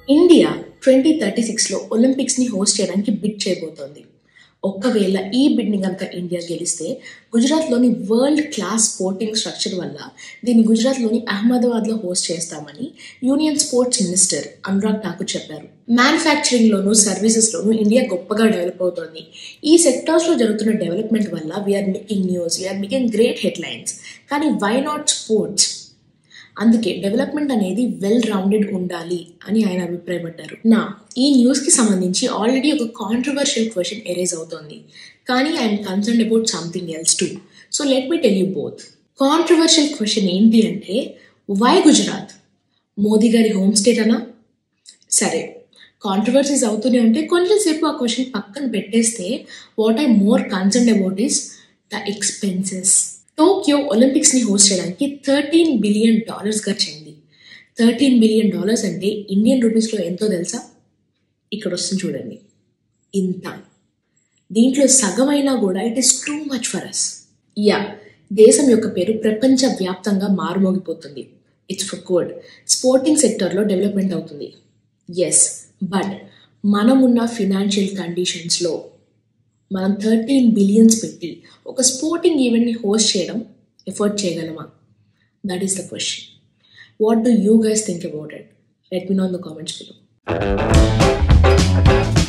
India twenty thirty సిక్స్లో ఒలింపిక్స్ని host చేయడానికి bid చేయబోతోంది ఒక్కవేళ ఈ బిడ్ని కనుక ఇండియా గెలిస్తే గుజరాత్లోని వరల్డ్ క్లాస్ స్పోర్టింగ్ స్ట్రక్చర్ వల్ల దీన్ని గుజరాత్లోని అహ్మదాబాద్లో హోస్ట్ చేస్తామని union sports minister Anurag Thakur చెప్పారు మ్యానుఫ్యాక్చరింగ్లోను సర్వీసెస్లోను ఇండియా గొప్పగా డెవలప్ అవుతోంది ఈ సెక్టార్స్లో జరుగుతున్న డెవలప్మెంట్ వల్ల we're making news we're making great headlines కానీ వై నాట్ స్పోర్ట్స్ అందుకే డెవలప్మెంట్ అనేది వెల్ రౌండెడ్ ఉండాలి అని ఆయన అభిప్రాయపడ్డారు నా ఈ న్యూస్కి సంబంధించి ఆల్రెడీ ఒక కాంట్రవర్షియల్ క్వశ్చన్ ఎరేజ్ అవుతోంది కానీ I'm concerned about something else too so let me tell you both controversial question ఏంటి అంటే వై గుజరాత్ మోదీ గారి హోమ్ స్టేట్ అనా సరే కాంట్రవర్సీస్ అవుతూనే ఉంటే కొంచెం సేపు ఆ క్వశ్చన్ పక్కన పెట్టేస్తే what I more concern about is the expenses Tokyo ఒలింపిక్స్ని host చేయడానికి thirteen billion dollars ఖర్చయింది thirteen billion dollars అంటే ఇండియన్ రూపీస్లో ఎంతో తెలుసా ఇక్కడ వస్తుంది చూడండి ఇంత దీంట్లో సగమైనా కూడా it is too much for us yeah దేశం యొక్క పేరు ప్రపంచ వ్యాప్తంగా మారుమోగిపోతుంది ఇట్స్ ఫర్ గుడ్ స్పోర్టింగ్ సెక్టర్లో డెవలప్మెంట్ అవుతుంది ఎస్ బట్ మనమున్న ఫినాన్షియల్ కండిషన్స్లో మనం థర్టీన్ బిలియన్స్ పెట్టి ఒక స్పోర్టింగ్ ఈవెంట్ని హోస్ట్ చేయడం ఎఫర్ట్ చేయగలమా that is the question what do you guys think about it let me know in the comments below